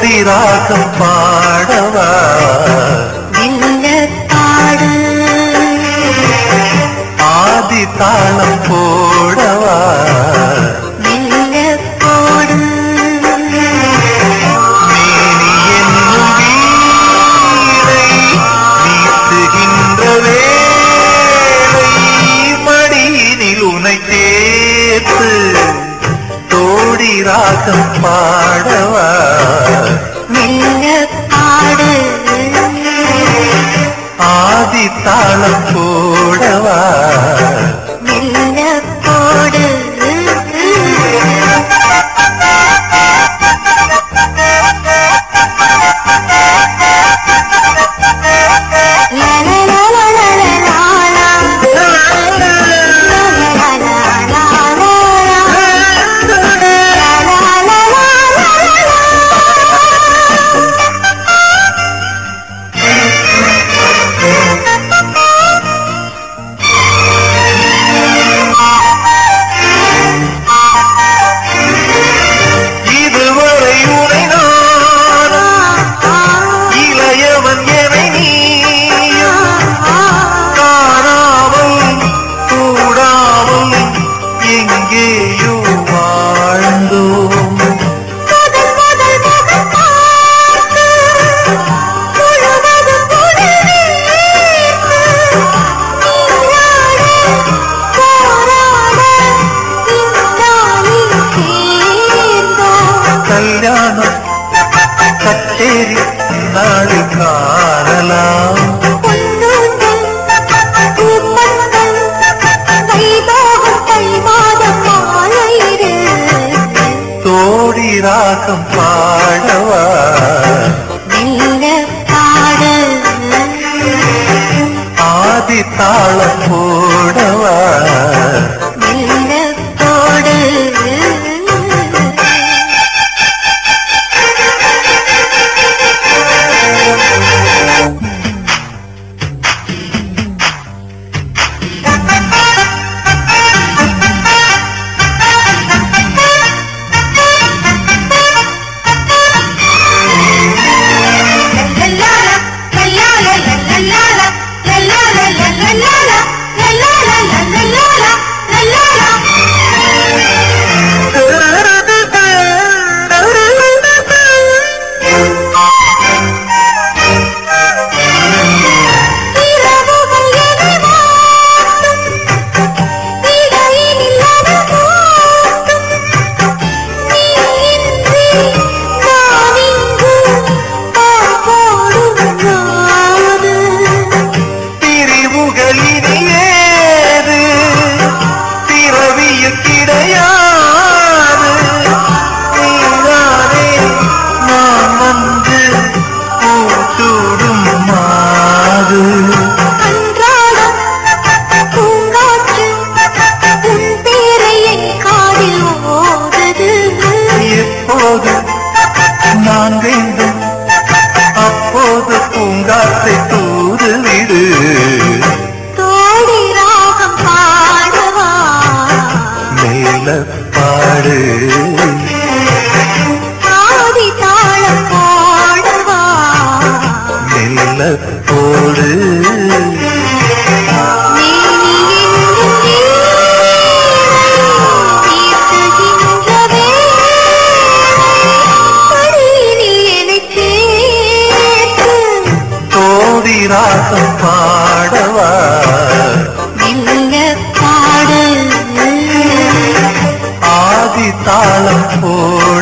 தோடி ராகம் பாடவா மெல்ல பாடு ஆதி தாளம் போடவா மெல்ல போடு மேனி என்னும் வீணை நீட்டுகின்ற வேளை மடியினில் உனை சேர்த்து தோடி ராகம் பாடவா மெல்ல பாடு ஆதி தாளம் போடவா மெல்ல போடு இதுவரை உனை நான் இளையவன் என நீயும் காணாமல் கூடாமல் எங்கேயோ வாழ்ந்தோம் கல்யாணம் கச்சேரி நாளை காணலாம் தோடி ராகம் பாடவா பாடு ஆதி தாளம் போடவா மெல்ல போடு பிரிவுகளினி ஏது பிறவியில் கிடையாது நீதானே நான் வந்து பூச்சூடும் மாது எப்போது நான் வேண்டும் அப்போது பூங்காற்றை தூது விடு மேல பாடு மெல்ல போடு தோடி ராகம் பாடவா ஆதி தாளம் போட